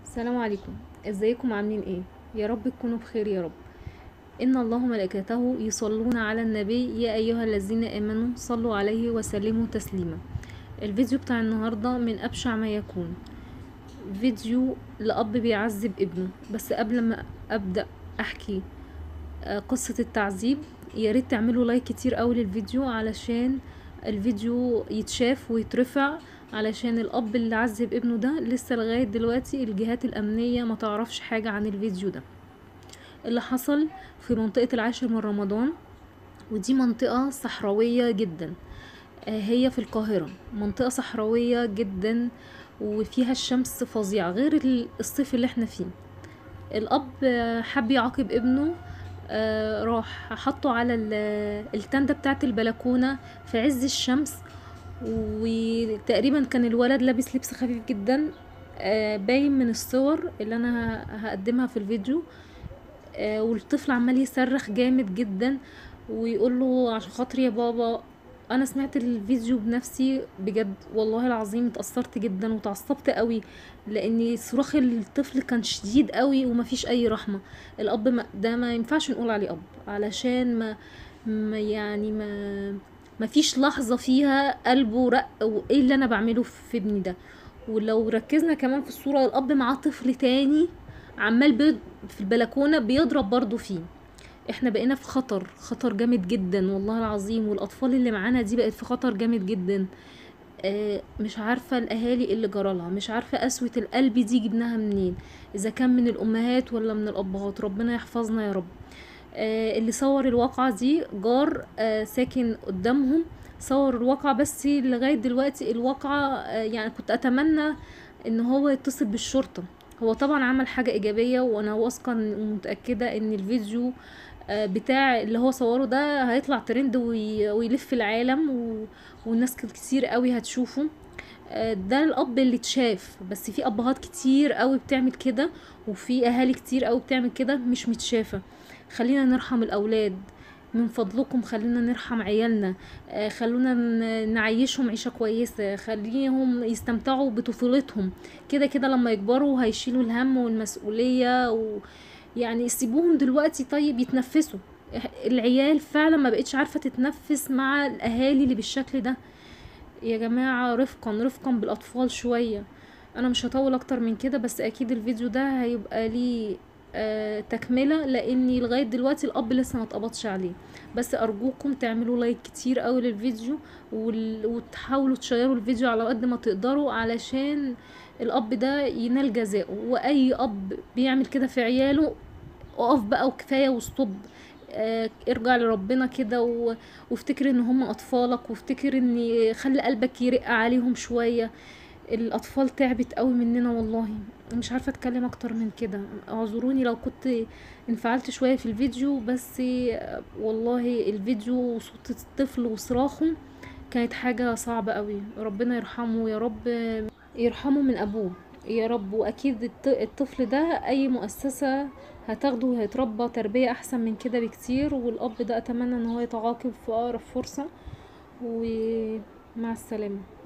السلام عليكم ازيكم عاملين ايه يا رب تكونوا بخير يا رب ان الله وملائكته يصلون على النبي يا ايها الذين امنوا صلوا عليه وسلموا تسليما الفيديو بتاع النهارده من ابشع ما يكون فيديو لاب بيعذب ابنه بس قبل ما ابدا احكي آه، قصه التعذيب يا ريت تعملوا لايك كتير قوي للفيديو علشان الفيديو يتشاف ويترفع علشان الاب اللي عذب ابنه ده لسه لغايه دلوقتي الجهات الامنيه ما تعرفش حاجه عن الفيديو ده اللي حصل في منطقه العاشر من رمضان ودي منطقه صحراويه جدا آه، هي في القاهره منطقه صحراويه جدا وفيها الشمس فظيعه غير ال- الصيف اللي احنا فيه الاب آه، حب يعاقب ابنه آه، راح حطه على ال- التندة بتاعت البلكونة في عز الشمس وتقريبا كان الولد لابس لبس خفيف جدا آه، باين من الصور اللي انا ه- هقدمها في الفيديو آه، والطفل عمال يصرخ جامد جدا ويقول له عشان خاطري يا بابا انا سمعت الفيديو بنفسي بجد والله العظيم اتأثرت جدا وتعصبت قوي لان صراخ الطفل كان شديد قوي ومفيش اي رحمة الاب ما ده ما ينفعش نقول عليه اب علشان ما, ما يعني ما ما فيش لحظة فيها قلبه رق وايه اللي انا بعمله في ابني ده ولو ركزنا كمان في الصورة الاب معاه طفل تاني عمال بيض في البلكونة بيضرب برضو فيه احنا بقينا في خطر خطر جامد جدا والله العظيم والاطفال اللي معانا دي بقت في خطر جامد جدا آه، مش عارفة الاهالي اللي جرالها مش عارفة قسوة القلب دي جبناها منين اذا كان من الامهات ولا من الابهات ربنا يحفظنا يا رب آه، اللي صور الواقعة دي جار آه، ساكن قدامهم صور الواقعة بس لغاية دلوقتي الواقعة آه، يعني كنت اتمنى ان هو يتصل بالشرطة هو طبعا عمل حاجة ايجابية وانا واثقة إن- ومتأكدة ان الفيديو آه، بتاع اللي هو صوره ده هيطلع ترند وي- ويلف العالم و... والناس كتير قوي هتشوفه آه، ده الاب اللي اتشاف بس في ابهات كتير قوي بتعمل كده وفي اهالي كتير قوي بتعمل كده مش متشافة خلينا نرحم الاولاد من فضلكم خلينا نرحم عيالنا آه، خلونا ن- نعيشهم عيشة كويسة خليهم يستمتعوا بطفولتهم كده كده لما يكبروا هيشيلوا الهم والمسؤولية و... يعني سيبوهم دلوقتي طيب يتنفسوا إح- العيال فعلا ما بقتش عارفة تتنفس مع الاهالي اللي بالشكل ده يا جماعة رفقا رفقا بالاطفال شوية انا مش هطول اكتر من كده بس اكيد الفيديو ده هيبقى ليه آه تكملة لاني لغاية دلوقتي الاب لسه ما اتقبضش عليه بس ارجوكم تعملوا لايك كتير قوي للفيديو وال... وتحاولوا تشيروا الفيديو على قد ما تقدروا علشان الاب ده ينال جزاؤه واي اب بيعمل كده في عياله اقف بقى وكفايه وستوب آه، ارجع لربنا كده و... وافتكر ان هم اطفالك وافتكر ان خلي قلبك يرق عليهم شويه الاطفال تعبت قوي مننا والله مش عارفه اتكلم اكتر من كده اعذروني لو كنت انفعلت شويه في الفيديو بس آه، والله الفيديو وصوت الطفل وصراخه كانت حاجه صعبه قوي ربنا يرحمه يا رب يرحمه من ابوه يا رب واكيد الط- الطفل ده اي مؤسسة هتاخده وهيتربى تربية احسن من كده بكتير والاب ده اتمنى ان هو يتعاقب في اقرب فرصة ومع السلامة